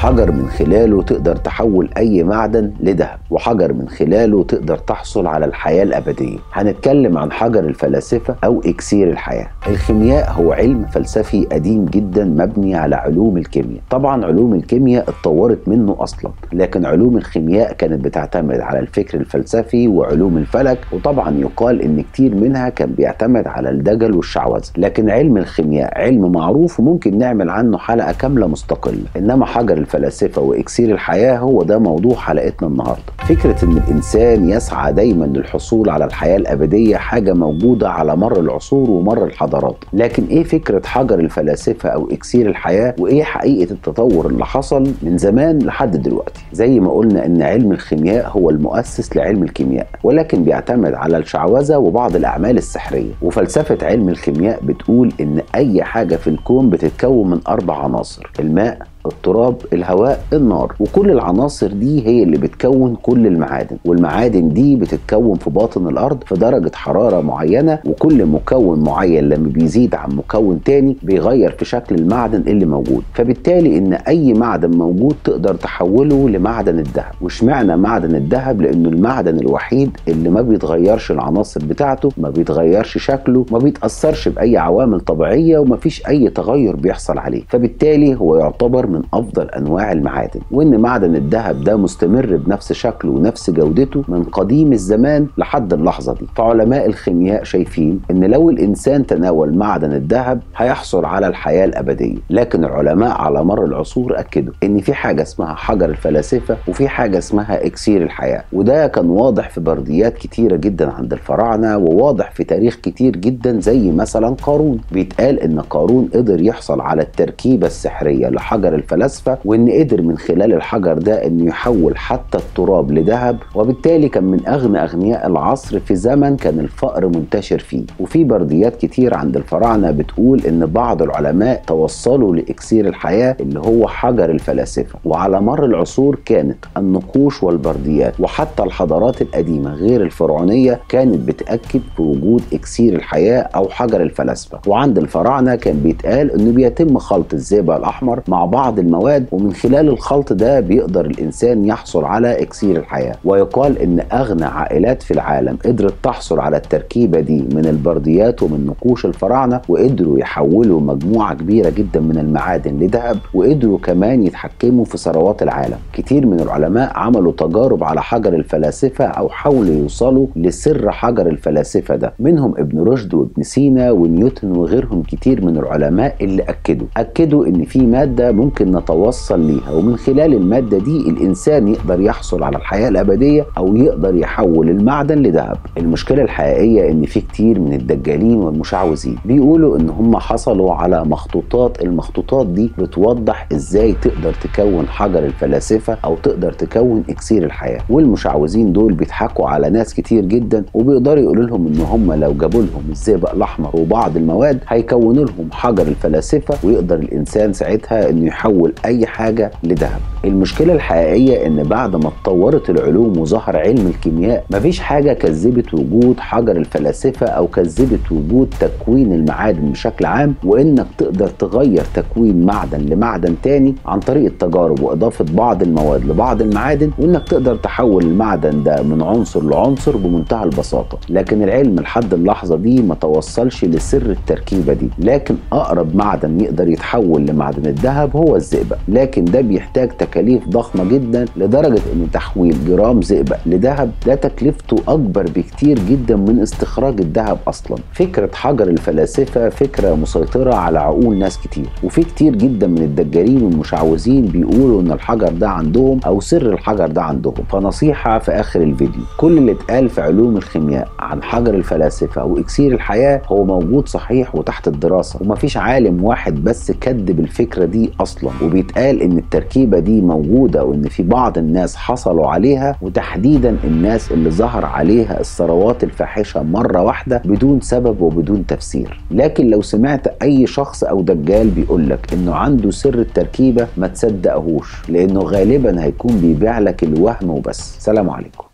وحجر من خلاله تقدر تحول اي معدن لذهب وحجر من خلاله تقدر تحصل على الحياه الابديه هنتكلم عن حجر الفلاسفه او اكسير الحياه الخيمياء هو علم فلسفي قديم جدا مبني على علوم الكيمياء طبعا علوم الكيمياء اتطورت منه اصلا لكن علوم الخيمياء كانت بتعتمد على الفكر الفلسفي وعلوم الفلك وطبعا يقال ان كتير منها كان بيعتمد على الدجل والشعوذه لكن علم الخيمياء علم معروف وممكن نعمل عنه حلقه كامله مستقله انما حجر الفلاسفه واكسير الحياه هو ده موضوع حلقتنا النهارده فكره ان الانسان يسعى دايما للحصول على الحياه الابديه حاجه موجوده على مر العصور ومر الحضارات لكن ايه فكره حجر الفلاسفه او اكسير الحياه وايه حقيقه التطور اللي حصل من زمان لحد دلوقتي زي ما قلنا ان علم الخيمياء هو المؤسس لعلم الكيمياء ولكن بيعتمد على الشعوذه وبعض الاعمال السحريه وفلسفه علم الخيمياء بتقول ان اي حاجه في الكون بتتكون من اربع عناصر الماء التراب الهواء النار وكل العناصر دي هي اللي بتكون كل المعادن والمعادن دي بتتكون في باطن الارض في درجه حراره معينه وكل مكون معين لما بيزيد عن مكون تاني بيغير في شكل المعدن اللي موجود فبالتالي ان اي معدن موجود تقدر تحوله لمعدن الذهب واشمعنى معدن الذهب لانه المعدن الوحيد اللي ما بيتغيرش العناصر بتاعته ما بيتغيرش شكله ما بيتاثرش باي عوامل طبيعيه وما فيش اي تغير بيحصل عليه فبالتالي هو يعتبر من افضل انواع المعادن وان معدن الذهب ده مستمر بنفس شكله ونفس جودته من قديم الزمان لحد اللحظه دي فعلماء الخيمياء شايفين ان لو الانسان تناول معدن الذهب هيحصل على الحياه الابديه لكن العلماء على مر العصور اكدوا ان في حاجه اسمها حجر الفلاسفه وفي حاجه اسمها اكسير الحياه وده كان واضح في برديات كتيره جدا عند الفراعنه وواضح في تاريخ كتير جدا زي مثلا قارون بيتقال ان قارون قدر يحصل على التركيبه السحريه لحجر الفلاسفه وان قدر من خلال الحجر ده انه يحول حتى التراب لذهب وبالتالي كان من اغنى اغنياء العصر في زمن كان الفقر منتشر فيه وفي برديات كتير عند الفراعنه بتقول ان بعض العلماء توصلوا لاكسير الحياه اللي هو حجر الفلاسفه وعلى مر العصور كانت النقوش والبرديات وحتى الحضارات القديمه غير الفرعونيه كانت بتاكد في وجود اكسير الحياه او حجر الفلاسفه وعند الفراعنه كان بيتقال انه بيتم خلط الزئبق الاحمر مع بعض المواد ومن خلال الخلط ده بيقدر الانسان يحصل على اكسير الحياه ويقال ان اغنى عائلات في العالم قدرت تحصل على التركيبه دي من البرديات ومن نقوش الفراعنه وقدروا يحولوا مجموعه كبيره جدا من المعادن لذهب وقدروا كمان يتحكموا في ثروات العالم كتير من العلماء عملوا تجارب على حجر الفلاسفه او حاولوا يوصلوا لسر حجر الفلاسفه ده منهم ابن رشد وابن سينا ونيوتن وغيرهم كتير من العلماء اللي اكدوا اكدوا ان في ماده ممكن نتوصل ليها ومن خلال الماده دي الانسان يقدر يحصل على الحياه الابديه او يقدر يحول المعدن لذهب المشكله الحقيقيه ان في كتير من الدجالين والمشعوذين بيقولوا ان هم حصلوا على مخطوطات المخطوطات دي بتوضح ازاي تقدر تكون حجر الفلاسفه او تقدر تكون اكسير الحياه والمشعوذين دول بيضحكوا على ناس كتير جدا وبيقدروا يقولوا لهم ان هم لو جابوا لهم الزئبق الاحمر وبعض المواد هيكونوا لهم حجر الفلاسفه ويقدر الانسان ساعتها انه يحول اي حاجه لذهب المشكله الحقيقيه ان بعد ما اتطورت العلوم وظهر علم الكيمياء مفيش حاجه كذبت وجود حجر الفلاسفه او كذبت وجود تكوين المعادن بشكل عام وانك تقدر تغير تكوين معدن لمعدن تاني عن طريق التجارب واضافه بعض المواد لبعض المعادن وانك تقدر تحول المعدن ده من عنصر لعنصر بمنتهى البساطه لكن العلم لحد اللحظه دي ما توصلش لسر التركيبه دي لكن اقرب معدن يقدر يتحول لمعدن الذهب هو الزئبق لكن ده بيحتاج تكاليف ضخمه جدا لدرجه ان تحويل جرام زئبق لذهب ده تكلفته اكبر بكتير جدا من استخراج الذهب اصلا فكره حجر الفلاسفه فكره مسيطره على عقول ناس كتير وفي كتير جدا من الدجالين والمشعوذين بيقولوا ان الحجر ده عندهم او سر الحجر ده عندهم فنصيحه في اخر الفيديو كل اللي اتقال في علوم الخيمياء عن حجر الفلاسفه او اكسير الحياه هو موجود صحيح وتحت الدراسه ومفيش عالم واحد بس كذب الفكره دي اصلا وبيتقال ان التركيبه دي موجوده وان في بعض الناس حصلوا عليها وتحديدا الناس اللي ظهر عليها الثروات الفاحشه مره واحده بدون سبب وبدون تفسير لكن لو سمعت اي شخص او دجال بيقول لك انه عنده سر التركيبه ما تصدقهوش لانه غالبا هيكون بيبيع لك الوهم وبس سلام عليكم